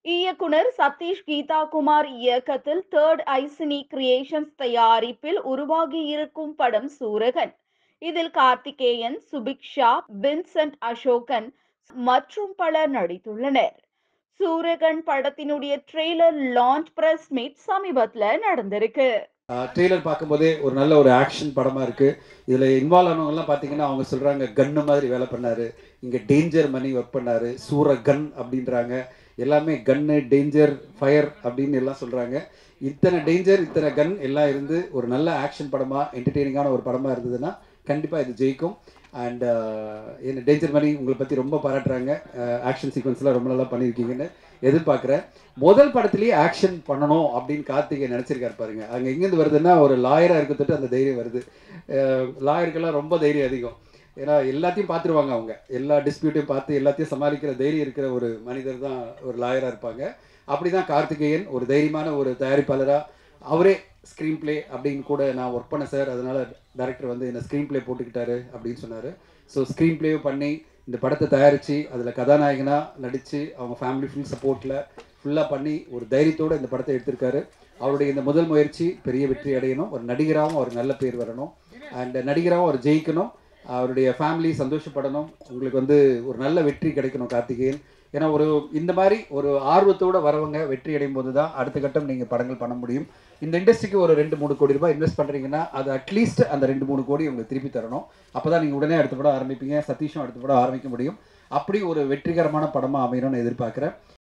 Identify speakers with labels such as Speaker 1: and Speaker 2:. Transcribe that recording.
Speaker 1: இயக்குனர் சதீஷ் கீதா குமார் இயக்கத்தில் third ஐசினி creations தயாரிப்பில் உருவாகியிருக்கும் படம் சூரகன் இதில் கார்த்திகேயன் சுபிக்ஷா வின்சென்ட் அசோகன் மற்றும் பலர் நடித்துள்ளனர் சூரகன் படத்தினுடைய ட்ரெய்லர் லான்ச் பிரஸ் மீட் சமீபத்துல நடந்திருக்கு
Speaker 2: ட்ரெய்லர் பார்க்கும்போதே ஒரு நல்ல ஒரு ஆக்ஷன் படமாக இருக்குது இதில் இன்வால்வ் ஆனவங்கலாம் பார்த்தீங்கன்னா அவங்க சொல்கிறாங்க கன்னு மாதிரி வேலை பண்ணார் இங்கே டேஞ்சர் மணி ஒர்க் பண்ணார் சூர கன் அப்படின்றாங்க எல்லாமே கன்னு டேஞ்சர் ஃபயர் அப்படின்னு எல்லாம் சொல்கிறாங்க இத்தனை டேஞ்சர் இத்தனை கன் எல்லாம் இருந்து ஒரு நல்ல ஆக்ஷன் படமாக என்டர்டெய்னிங்கான ஒரு படமாக இருந்ததுன்னா கண்டிப்பாக இது ஜெயிக்கும் அண்ட் என்ன டேஞ்சர் மணி உங்களை பற்றி ரொம்ப பாராட்டுறாங்க ஆக்ஷன் சீக்வன்ஸ்லாம் ரொம்ப நல்லா பண்ணியிருக்கீங்கன்னு எதிர்பார்க்குறேன் முதல் படத்துலேயே ஆக்ஷன் பண்ணணும் அப்படின்னு கார்த்திகை நினச்சிருக்காரு பாருங்க அங்கே எங்கேருந்து வருதுன்னா ஒரு லாயராக இருக்கிறதுட்டு அந்த தைரியம் வருது லாயருக்கெல்லாம் ரொம்ப தைரியம் அதிகம் ஏன்னா எல்லாத்தையும் பார்த்துருவாங்க அவங்க எல்லா டிஸ்பியூட்டையும் பார்த்து எல்லாத்தையும் சமாளிக்கிற தைரியம் இருக்கிற ஒரு மனிதர் தான் ஒரு லாயராக இருப்பாங்க அப்படி தான் கார்த்திகேயன் ஒரு தைரியமான ஒரு தயாரிப்பாளராக அவரே ஸ்க்ரீன் ப்ளே அப்படின்னு கூட நான் ஒர்க் பண்ண சார் அதனால் டேரக்டர் வந்து என்ன ஸ்க்ரீன் ப்ளே போட்டுக்கிட்டாரு அப்படின்னு சொன்னார் ஸோ ஸ்க்ரீன் ப்ளேவும் பண்ணி இந்த படத்தை தயாரித்து அதில் கதாநாயகனாக நடித்து அவங்க ஃபேமிலி ஃபுல் சப்போர்ட்டில் ஃபுல்லாக பண்ணி ஒரு தைரியத்தோடு இந்த படத்தை எடுத்திருக்காரு அவருடைய இந்த முதல் முயற்சி பெரிய வெற்றி அடையணும் ஒரு நடிகராகவும் அவர் நல்ல பேர் வரணும் அண்ட் நடிகராகவும் அவர் ஜெயிக்கணும் அவருடைய ஃபேமிலி சந்தோஷப்படணும் உங்களுக்கு வந்து ஒரு நல்ல வெற்றி கிடைக்கணும் கார்த்திகேயன் ஏன்னா ஒரு இந்த மாதிரி ஒரு ஆர்வத்தோடு வரவங்க வெற்றி அடையும் போது தான் அடுத்த கட்டம் நீங்கள் படங்கள் பண்ண முடியும் இந்த இண்டஸ்ட்ரிக்கு ஒரு ரெண்டு மூணு கோடி ரூபாய் இன்வெஸ்ட் பண்ணுறீங்கன்னா அது அட்லீஸ்ட் அந்த ரெண்டு மூணு கோடி உங்களுக்கு திருப்பி தரணும் அப்போ தான் நீங்கள் உடனே அடுத்த படம் ஆரம்பிப்பீங்க சதீஷும் அடுத்த படம் ஆரம்பிக்க முடியும் அப்படி ஒரு வெற்றிகரமான படமாக அமையணும்னு எதிர்பார்க்குறேன்